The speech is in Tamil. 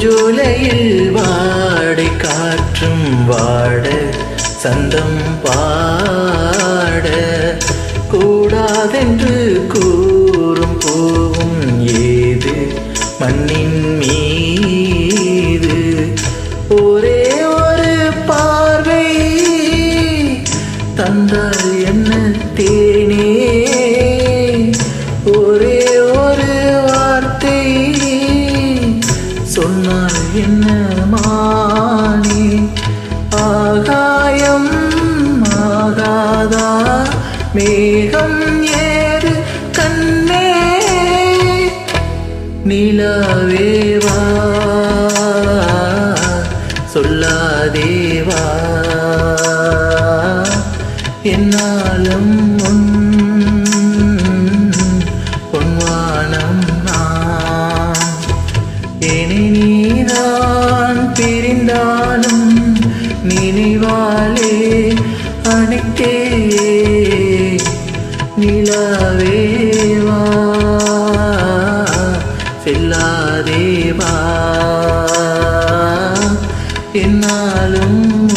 பூஞ்சோலையில் வாடை காற்றும் வாட சந்தம் பாட கூடாதென்று கூறும் பூவும் ஏது மண்ணின் மீது ஒரே ஒரு பார்வை தந்தால் என்ன தேனே ஒரே ஒரு வார்த்தை சொன்னால் என்ன மானே ஆகாயம் ஆகாதா மேகம் ஏறு கண்ணே நிலவேவா சொல்லாதேவா என்னாலும் உன் பொன்வானம் நான் இனி நீதான் பிரிந்தாலும் நினைவாலே அணைத்தே நிலவேவா செல்லாதேவா என்னாலும்